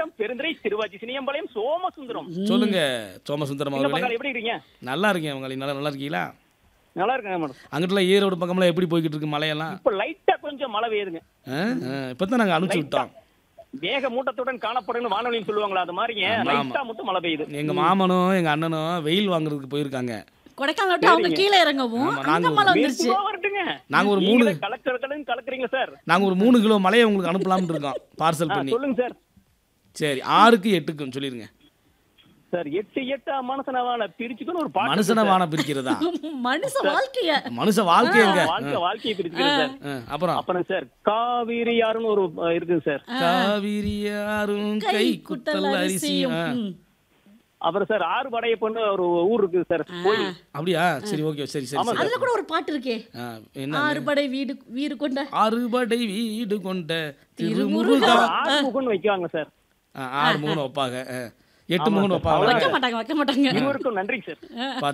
மாவட்டம் பெருந்துறை திருவாச்சி சினியம்பாளையம் சோமசுந்தரம் சொல்லுங்க சோமசுந்தரம் இந்த அவர்களே பக்கம் எப்படி இருக்கீங்க நல்லா இருக்கேன் உங்களை நல்லா நல்லா இருக்கீங்களா நல்லா இருக்கேன் மேடம் அங்கிட்டுலாம் ஈரோடு பக்கம்லாம் எப்படி போய்கிட்டு இருக்கு மழையெல்லாம் இப்ப லைட்டா கொஞ்சம் மழை பெய்யுதுங்க இப்போ தான் நாங்கள் அனுப்பிச்சு விட்டோம் வேக மூட்டத்துடன் காணப்படுன்னு வானொலின்னு சொல்லுவாங்களா அது மாதிரிங்க லைட்டா மட்டும் மழை பெய்யுது எங்கள் மாமனும் எங்கள் அண்ணனும் வெயில் வாங்குறதுக்கு போயிருக்காங்க கொடைக்கானல் விட்டு அவங்க கீழே இறங்கவும் ஆமா, அங்க நாங்க மழை வந்துருச்சு மெதுவா வரட்டுங்க நாங்க ஒரு மூணு- நீங்களே கலெக்டர் கலன்னு கலக்குறீங்க சார் நாங்கள் ஒரு மூணு கிலோ மலையை உங்களுக்கு அனுப்பலாம்னு இருக்கோம் பார்சல் ஆ, பண்ணி சொல்லுங்க சார் சரி ஆறுக்கு எட்டுக்கும் சொல்லிருங்க சார் எட்டு எட்டா மனசனவான பிரிச்சுக்கணும் ஒரு பாட்டு மனுஷனை இருக்கு வான பிரிக்கிறதா மனுஷ வாழ்க்கைய மனுஷ வாழ்க்கையங்க சார். வாழ்க்கை வாழ்க்கையை பிரிச்சுக்கிறேன் சார் ஆ, அப்புறம் அப்புறம் சார் காவிரி யாருன்னு ஒரு அஹ், இருக்குங்க சார் காவிரி யாரும் கை குத்தல் அரிசியும் ஆ. ம். அப்புறம் சார் ஆறு படையப்பன்னு ஒரு ஊர் இருக்குது சார் கோயில் அப்படியா சரி ஓகே சரி சரி சரி அதுல கூட ஒரு பாட்டு இருக்கே ஆ, என்ன ஆறுபடை வீடு வீடு கொண்ட அறுபடை வீடு கொண்ட திருமுருகா. திருமுருகா ஆறு முகன்னு வைக்குவாங்க சார் ஆ, ஆறு மூணு வைப்பாங்க ஆ. எட்டு மூணு வைப்பாங்க வைக்க மாட்டாங்க வைக்க மாட்டாங்க இருவருக்கும் நன்றி சார் பா